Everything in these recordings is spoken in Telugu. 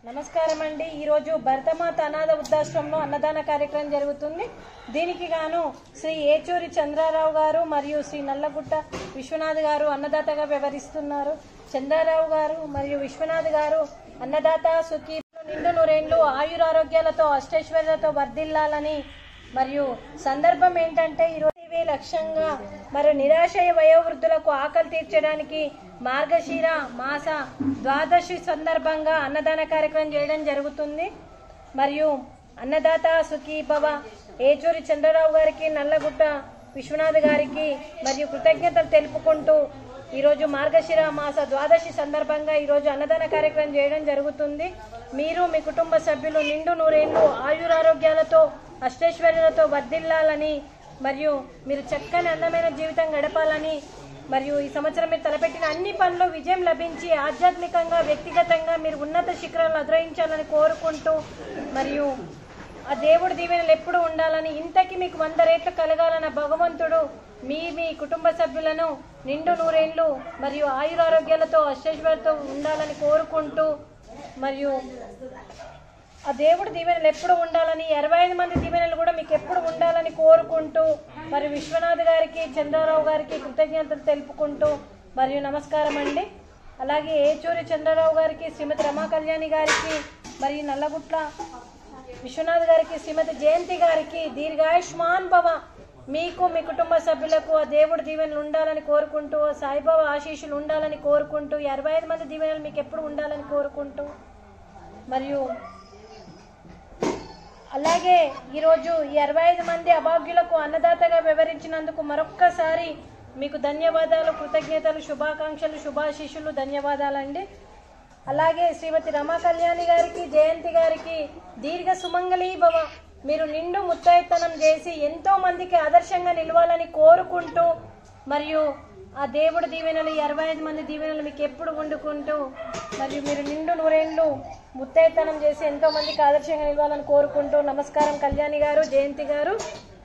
నమస్కారం అండి ఈరోజు భరతమాత అనాథ వృద్ధాశ్రమంలో అన్నదాన కార్యక్రమం జరుగుతుంది దీనికి గాను శ్రీ ఏచూరి చంద్రారావు గారు మరియు శ్రీ నల్లగుట్ట విశ్వనాథ్ గారు అన్నదాతగా వ్యవహరిస్తున్నారు చంద్రారావు గారు మరియు విశ్వనాథ్ గారు అన్నదాత సుఖీ నిండు నూరేండ్లు ఆయురారోగ్యాలతో అష్టైశ్వర్యాలతో వర్ధిల్లాలని మరియు సందర్భం ఏంటంటే ఈరోజు ఇవే లక్ష్యంగా మరి నిరాశయ వయోవృద్ధులకు ఆకలి తీర్చడానికి మార్గశిర మాస ద్వాదశి సందర్భంగా అన్నదాన కార్యక్రమం చేయడం జరుగుతుంది మరియు అన్నదాత సుఖీ భవ ఏచూరి చంద్రరావు గారికి నల్లగుట్ట విశ్వనాథ్ గారికి మరియు కృతజ్ఞతలు తెలుపుకుంటూ ఈరోజు మార్గశిర మాస ద్వాదశి సందర్భంగా ఈరోజు అన్నదాన కార్యక్రమం చేయడం జరుగుతుంది మీరు మీ కుటుంబ సభ్యులు నిండు నూరేళ్లు ఆయురారోగ్యాలతో అష్టైశ్వర్యాలతో వర్ధిల్లాలని మరియు మీరు చక్కని అందమైన జీవితం గడపాలని మరియు ఈ సంవత్సరం మీరు తలపెట్టిన అన్ని పనులు విజయం లభించి ఆధ్యాత్మికంగా వ్యక్తిగతంగా మీరు ఉన్నత శిఖరాలు అధిరోహించాలని కోరుకుంటూ మరియు ఆ దేవుడి దీవెనలు ఎప్పుడు ఉండాలని ఇంతకి మీకు వంద రేట్లు కలగాలన్న భగవంతుడు మీ మీ కుటుంబ సభ్యులను నిండు నూరేళ్లు మరియు ఆయురారోగ్యాలతో అష్టైశ్వర్యాలతో ఉండాలని కోరుకుంటూ మరియు ఆ దేవుడి దీవెనలు ఎప్పుడు ఉండాలని ఇరవై ఐదు మంది దీవెనలు కూడా మీకు ఎప్పుడు ఉండాలని కోరుకుంటూ మరి విశ్వనాథ్ గారికి చంద్రరావు గారికి కృతజ్ఞతలు తెలుపుకుంటూ మరియు నమస్కారం అండి అలాగే ఏచూరి చంద్రరావు గారికి శ్రీమతి రమా కళ్యాణి గారికి మరియు నల్లగుట్ల విశ్వనాథ్ గారికి శ్రీమతి జయంతి గారికి దీర్ఘాయుష్మాన్ భవ మీకు మీ కుటుంబ సభ్యులకు ఆ దేవుడి దీవెనలు ఉండాలని కోరుకుంటూ ఆ సాయిబాబా ఆశీస్సులు ఉండాలని కోరుకుంటూ ఈ అరవై ఐదు మంది దీవెనలు మీకు ఎప్పుడు ఉండాలని కోరుకుంటూ మరియు అలాగే ఈరోజు ఈ అరవై ఐదు మంది అభాగ్యులకు అన్నదాతగా వివరించినందుకు మరొక్కసారి మీకు ధన్యవాదాలు కృతజ్ఞతలు శుభాకాంక్షలు శుభాశిషులు ధన్యవాదాలండి అలాగే శ్రీమతి రమా కళ్యాణి గారికి జయంతి గారికి దీర్ఘ సుమంగళీ భవ మీరు నిండు ముత్తైతనం చేసి ఎంతో మందికి ఆదర్శంగా నిలవాలని కోరుకుంటూ మరియు ఆ దేవుడి దీవెనలు ఈ అరవై ఐదు మంది దీవెనలు మీకు ఎప్పుడు వండుకుంటూ మరియు మీరు నిండు నూరేళ్ళు ముత్తైతనం చేసి ఎంతో మందికి ఆదర్శంగా నిలవాలని కోరుకుంటూ నమస్కారం కళ్యాణి గారు జయంతి గారు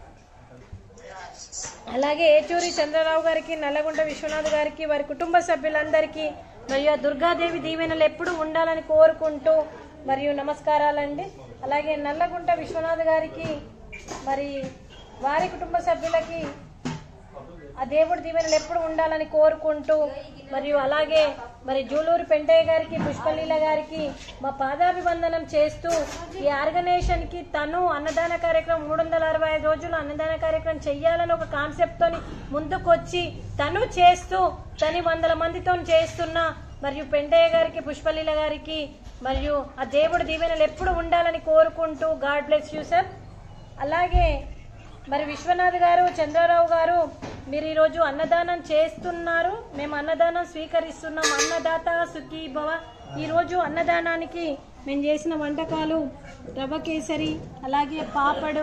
అలాగే ఏచూరి చంద్రరావు గారికి నల్లగుంట విశ్వనాథ్ గారికి వారి కుటుంబ సభ్యులందరికీ మరియు ఆ దుర్గాదేవి దీవెనలు ఎప్పుడు ఉండాలని కోరుకుంటూ మరియు నమస్కారాలండి అలాగే నల్లగుంట విశ్వనాథ్ గారికి మరి వారి కుటుంబ సభ్యులకి ఆ దేవుడి దీవెనలు ఎప్పుడు ఉండాలని కోరుకుంటూ మరియు అలాగే మరి జూలూరు పెంటయ్య గారికి పుష్పలీల గారికి మా పాదాభివందనం చేస్తూ ఈ ఆర్గనైజేషన్ కి తను అన్నదాన కార్యక్రమం మూడు వందల అరవై ఐదు రోజులు అన్నదాన కార్యక్రమం చెయ్యాలని ఒక కాన్సెప్ట్ తోని ముందుకొచ్చి తను చేస్తూ తని వందల మందితో చేస్తున్న మరియు పెంటయ్య గారికి పుష్పలీల గారికి మరియు ఆ దేవుడి దీవెనలు ఎప్పుడు ఉండాలని కోరుకుంటూ గాడ్ బ్లెస్ యూ సార్ అలాగే మరి విశ్వనాథ్ గారు చంద్రరావు గారు మీరు ఈరోజు అన్నదానం చేస్తున్నారు మేము అన్నదానం స్వీకరిస్తున్నాం అన్నదాత సుఖీ భవ ఈరోజు అన్నదానానికి మేము చేసిన వంటకాలు రవ్వ కేసరి అలాగే పాపడు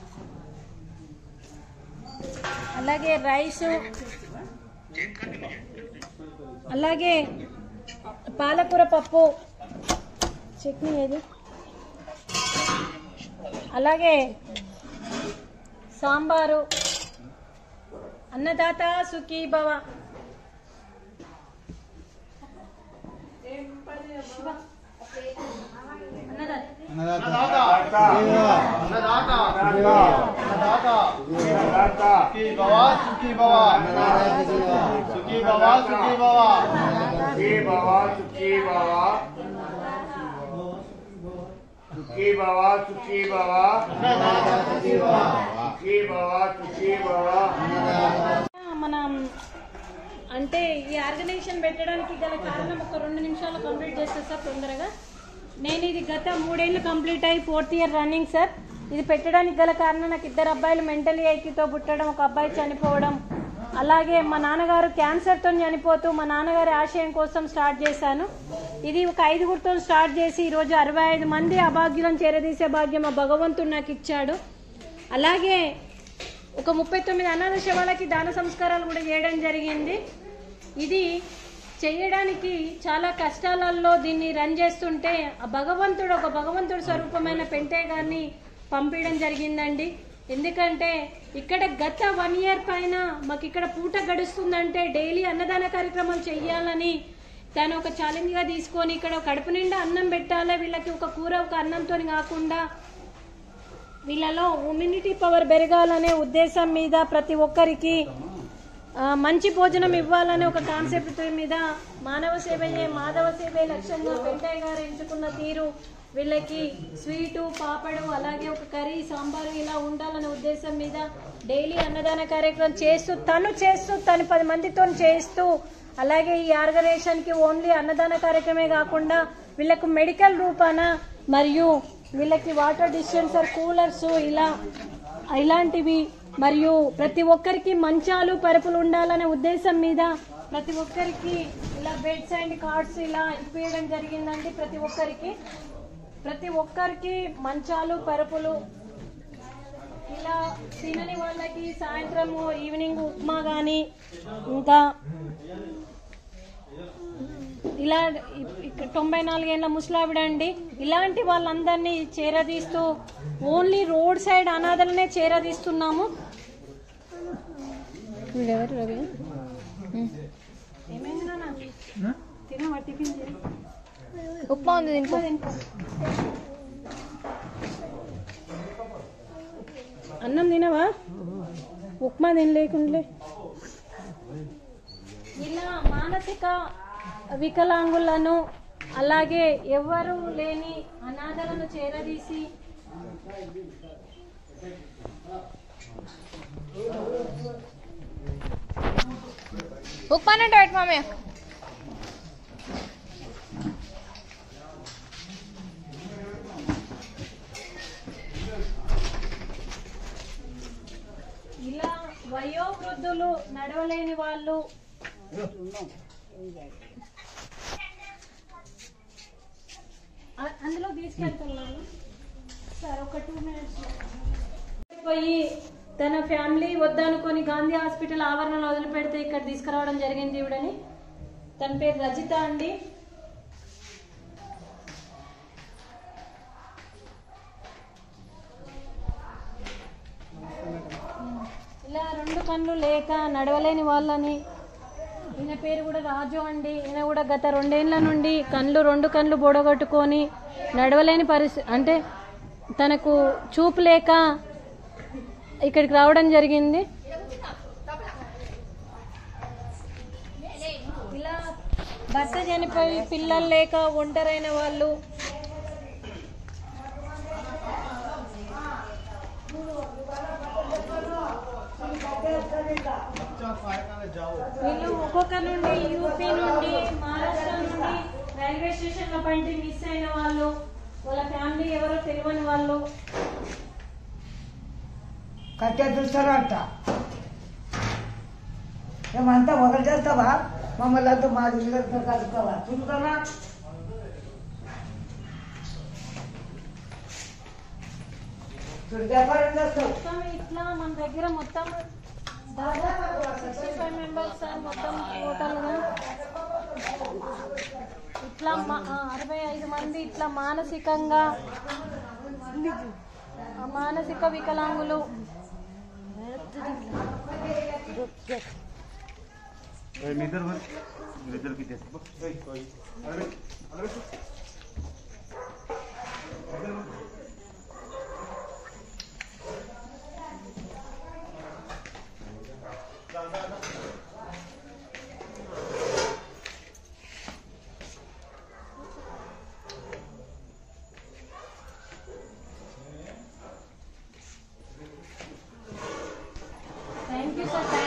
అలాగే రైసు అలాగే పాలకూర పప్పు చట్నీ ఏది అలాగే సాంబారు అన్నదాత సుఖీ భవ శివ. అన్నదాత సుఖీ భవ సుఖీ భవ సుఖీ భవ సుఖీ భవ సుఖీ భవ సుఖీ భవ సుఖీ భవ సుఖీ భవ సుఖీ భవ సుఖీ భవ మనం అంటే ఈ ఆర్గనైజేషన్ పెట్టడానికి గల కారణం ఒక రెండు నిమిషాలు కంప్లీట్ చేస్తే సార్ తొందరగా నేను ఇది గత మూడేళ్ళు కంప్లీట్ అయ్యి ఫోర్త్ ఇయర్ రన్నింగ్ సార్ ఇది పెట్టడానికి గల కారణం నాకు ఇద్దరు అబ్బాయిలు మెంటలీ ఐక్యూతో పుట్టడం ఒక అబ్బాయి చనిపోవడం అలాగే మా నాన్నగారు క్యాన్సర్తో చనిపోతూ మా నాన్నగారి ఆశయం కోసం స్టార్ట్ చేశాను ఇది ఒక ఐదుగురితో స్టార్ట్ చేసి ఈరోజు అరవై ఐదు మంది అభాగ్యులను చేరదీసే భాగ్యం ఆ భగవంతుడు నాకు ఇచ్చాడు అలాగే ఒక ముప్పై తొమ్మిది అనాథ శవాలకి దాన సంస్కారాలు కూడా చేయడం జరిగింది ఇది చేయడానికి చాలా కష్టాలలో దీన్ని రన్ చేస్తుంటే ఆ భగవంతుడు ఒక భగవంతుడు స్వరూపమైన పెంటయ్య గారిని పంపించడం జరిగిందండి ఎందుకంటే ఇక్కడ గత వన్ ఇయర్ పైన మాకు ఇక్కడ పూట గడుస్తుందంటే డైలీ అన్నదాన కార్యక్రమాలు చెయ్యాలని తను ఒక ఛాలెంజ్గా తీసుకొని ఇక్కడ కడుపు నిండా అన్నం పెట్టాలి వీళ్ళకి ఒక కూర ఒక అన్నంతో కాకుండా వీళ్ళలో ఇమ్యూనిటీ పవర్ పెరగాలనే ఉద్దేశం మీద ప్రతి ఒక్కరికి ఆ, మంచి భోజనం ఇవ్వాలనే ఒక కాన్సెప్ట్ మీద మానవ సేవయే మాధవ సేవే లక్ష్యంగా వెంకయ్య గారు ఎంచుకున్న తీరు వీళ్ళకి స్వీటు పాపడు అలాగే ఒక కర్రీ సాంబారు ఇలా ఉండాలనే ఉద్దేశం మీద డైలీ అన్నదాన కార్యక్రమం చేస్తూ తను చేస్తూ తను పది మందితో చేస్తూ అలాగే ఈ ఆర్గనైజేషన్కి ఓన్లీ అన్నదాన కార్యక్రమే కాకుండా వీళ్ళకు మెడికల్ రూపాన మరియు వీళ్ళకి వాటర్ డిస్పెన్సర్ కూలర్స్ ఇలా ఇలాంటివి మరియు ప్రతి ఒక్కరికి మంచాలు పరుపులు ఉండాలనే ఉద్దేశం మీద ప్రతి ఒక్కరికి ఇలా బెడ్స్ అండ్ కార్డ్స్ ఇలా ఇప్పించడం జరిగిందండి ప్రతి ఒక్కరికి ప్రతి ఒక్కరికి మంచాలు పరుపులు ఇలా తినని వాళ్ళకి సాయంత్రము ఈవినింగ్ ఉప్మా కానీ ఇంకా ఇలా ఇ- ఇక్కడ తొంభై నాలుగేళ్ల ముసలావిడ అండి ఇలాంటి వాళ్ళందరినీ చేరదీస్తూ ఓన్లీ రోడ్ సైడ్ అనాథలనే చేరదీస్తున్నాము వీడెవరు రవి ఏమైంది నాన్న తినవా టిఫిన్ చేయి. ఉప్మా ఉంది దీంట్లో తినుకో. అన్నం తినవా ఉప్మా తినలేకుండే ఇలా మానసిక వికలాంగులను అలాగే ఎవ్వరూ లేని అనాథలను చేరదీసి ఉప్మా అంటే పెట్టు మామయ్య ఇలా వయోవృద్ధులు నడవలేని వాళ్ళు అ- అందులో తీసుకెళ్తున్నాను సార్ ఒక టూ మినిట్స్ పోయి తన ఫ్యామిలీ వద్దనుకొని గాంధీ హాస్పిటల్ ఆవరణలో వదిలిపెడితే ఇక్కడ తీసుకురావడం జరిగింది ఈవిడని తన పేరు రజిత అండి ఇలా రెండు కళ్ళు లేక నడవలేని వాళ్ళని ఈయన పేరు కూడా రాజు అండి ఈయన కూడా గత రెండేళ్ల నుండి కళ్ళు రెండు కళ్ళు బొడగొట్టుకొని నడవలేని పరిస్థితి అంటే తనకు చూపు లేక ఇక్కడికి రావడం జరిగింది ఇలా భర్త చనిపోయి పిల్లలు లేక ఒంటరైన వాళ్ళు వీళ్ళు ఒక్కొక్క నుండి యూపీ నుండి మహారాష్ట్ర నుండి రైల్వే స్టేషన్ లో పండి మిస్ అయిన వాళ్ళు వాళ్ళ ఫ్యామిలీ ఎవరో తెలియని వాళ్ళు కట్టె చూస్తారంట మేమంతా ఒకరు చేస్తావా మమ్మల్ని అంతా మా ఇళ్ళతో కలుపుకోవా చూస్తావా చూడు వ్యాపారం చేస్తావు మొత్తం ఇట్లా మన దగ్గర మొత్తం దాదాపు సిక్స్టీ ఫైవ్ మెంబర్స్ మొత్తం టోటల్ గా ఇట్లా మా- ఆ, అరవై ఐదు మంది ఇట్లా మానసికంగా ఆ, మానసిక వికలాంగులు థ్యాంక్ యూ సార్